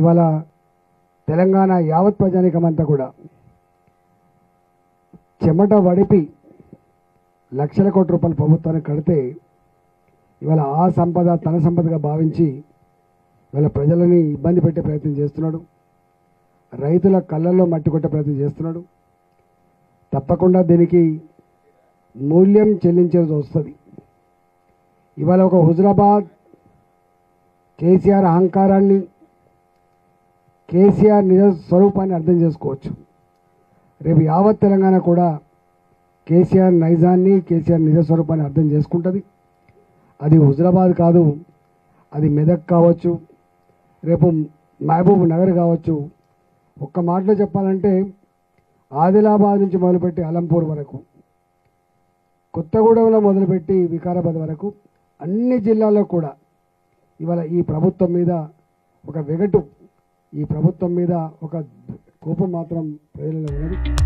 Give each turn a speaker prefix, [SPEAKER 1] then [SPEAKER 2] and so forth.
[SPEAKER 1] ఇవాళ తెలంగాణ యావత్ ప్రజానికమంతా కూడా చెమట వడిపి లక్షల కోట్ల రూపాయలు ప్రభుత్వానికి కడితే ఇవాళ ఆ సంపద తన సంపదగా భావించి ఇవాళ ప్రజలని ఇబ్బంది పెట్టే ప్రయత్నం చేస్తున్నాడు రైతుల కళ్ళల్లో మట్టి కొట్టే ప్రయత్నం చేస్తున్నాడు తప్పకుండా దీనికి మూల్యం చెల్లించాల్సి వస్తుంది ఇవాళ ఒక హుజరాబాద్ కేసీఆర్ అహంకారాన్ని కేసీఆర్ నిజ స్వరూపాన్ని అర్థం చేసుకోవచ్చు రేపు యావత్ తెలంగాణ కూడా కేసీఆర్ నైజాన్ని కేసీఆర్ నిజ స్వరూపాన్ని అర్థం చేసుకుంటుంది అది హుజరాబాద్ కాదు అది మెదక్ కావచ్చు రేపు మహబూబ్ నగర్ కావచ్చు ఒక్క మాటలో చెప్పాలంటే ఆదిలాబాద్ నుంచి మొదలుపెట్టి అలంపూర్ వరకు కొత్తగూడెంలో మొదలుపెట్టి వికారాబాద్ వరకు అన్ని జిల్లాల్లో కూడా ఇవాళ ఈ ప్రభుత్వం మీద ఒక వెగటు ఈ ప్రభుత్వం మీద ఒక కోపం మాత్రం ప్రజలలో ఉన్నది